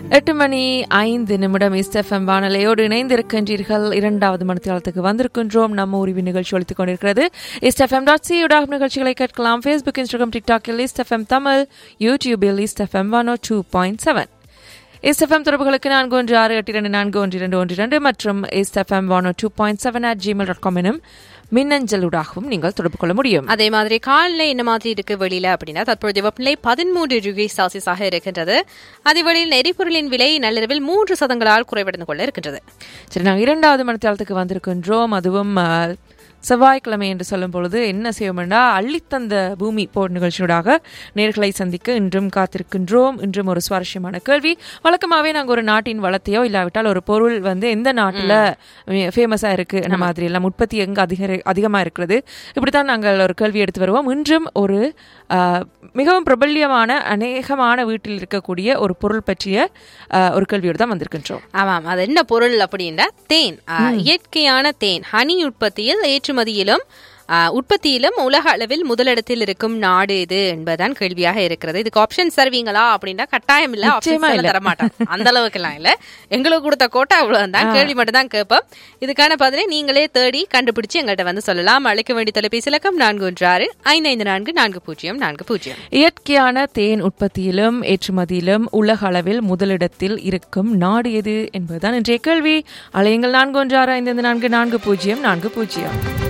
எட்டு மணி ஐந்து நிமிடம் இஸ்எஃப்எம் வானலையோடு இணைந்திருக்கின்றீர்கள் இரண்டாவது மணித்தியாலத்துக்கு வந்திருக்கின்றோம் நம்ம உரிமை நிகழ்ச்சி ஒழித்துக் கொண்டிருக்கிறது இஸ்எஃப்எம் டாட் சி ஊடாகும் நிகழ்ச்சிகளை கேட்கலாம் ஃபேஸ்புக் இன்ஸ்டாகிராம் டிக்டாக்கில் இஸ்எஃப்எம் தமிழ் யூடியூபில் ISFM one O two point seven ISFM தொடர்புகளுக்கு நான்கு ஒன்று ஆறு எட்டு இரண்டு நான்கு ஒன்று இரண்டு ஒன்று இரண்டு மற்றும் ISFM one O two point seven at Gmail dot com எனும் மின்னஞ்சலூடாகவும் நீங்கள் தொடர்பு கொள்ள முடியும் அதே மாதிரி காலில் என்ன மாதிரி இருக்கு வெளியில அப்படின்னா தற்பொழுது வெப்பநிலை பதிமூன்று டிகிரி செல்சியஸாக இருக்கின்றது அதே வழியில் எரிபொருளின் விலை நள்ளிரவில் மூன்று சதங்களால் குறைவடைந்து கொள்ள இருக்கின்றது சரி நாங்கள் இரண்டாவது மணித்தாளத்துக்கு வந்திருக்கின்றோம் அதுவும் அஹ், செவ்வாய்க்கிழமை என்று சொல்லும் பொழுது என்ன செய்வோம்னா அள்ளித்தந்த பூமி போர் நிகழ்ச்சியோடாக நேர்களை சந்திக்க இன்றும் காத்திருக்கின்றோம் இன்றும் ஒரு சுவாரஸ்யமான கேள்வி வழக்கமாகவே நாங்கள் ஒரு நாட்டின் வளத்தையோ இல்லாவிட்டால் ஒரு பொருள் வந்து எந்த நாட்டில் ஃபேமஸாக இருக்கு அந்த மாதிரி எல்லாம் உற்பத்தி எங்க அதிக அதிகமாக இருக்கிறது இப்படித்தான் நாங்கள் ஒரு கேள்வி எடுத்து வருவோம் இன்றும் ஒரு அஹ், மிகவும் பிரபல்யமான அநேகமான வீட்டில் இருக்கக்கூடிய ஒரு பொருள் பற்றிய அஹ், ஒரு கேள்வியோடு தான் வந்திருக்கின்றோம் ஆமாம் அது என்ன பொருள் அப்படின்னா தேன் ஆ, இயற்கையான தேன் ஹனி உற்பத்தியில் ஏற்றுமதியிலும் ஆ, உற்பத்தியிலும் உலக அளவில் முதலிடத்தில் இருக்கும் நாடு இது என்பதுதான் கேள்வியாக இருக்கிறது இதுக்கு ஆப்ஷன் தருவீங்களா அப்படின்னா கட்டாயம் இல்ல நிச்சயமா ஆப்ஷன்ஸ் இல்ல. தர மாட்டோம் அந்த அளவுக்கு எல்லாம் இல்ல எங்களுக்கு கொடுத்த கோட்டா அவ்வளவுதான் கேள்வி மட்டும் தான் கேட்போம் இதுக்கான பதிலை நீங்களே தேடி கண்டுபிடிச்சு எங்கள்கிட்ட வந்து சொல்லலாம் அழைக்க வேண்டிய தொலைபேசி இலக்கம் நான்கு ஒன்று ஆறு ஐந்து ஐந்து நான்கு நான்கு பூஜ்ஜியம் நான்கு பூஜ்ஜியம் இயற்கையான தேன் உற்பத்தியிலும் ஏற்றுமதியிலும் உலக அளவில் முதலிடத்தில் இருக்கும் நாடு எது என்பதுதான் இன்றைய கேள்வி அலையுங்கள் நான்கு ஒன்று ஆறு ஐந்து ஐந்து நான்கு நான்கு பூஜ்ஜியம் நான்கு பூஜ்ஜியம்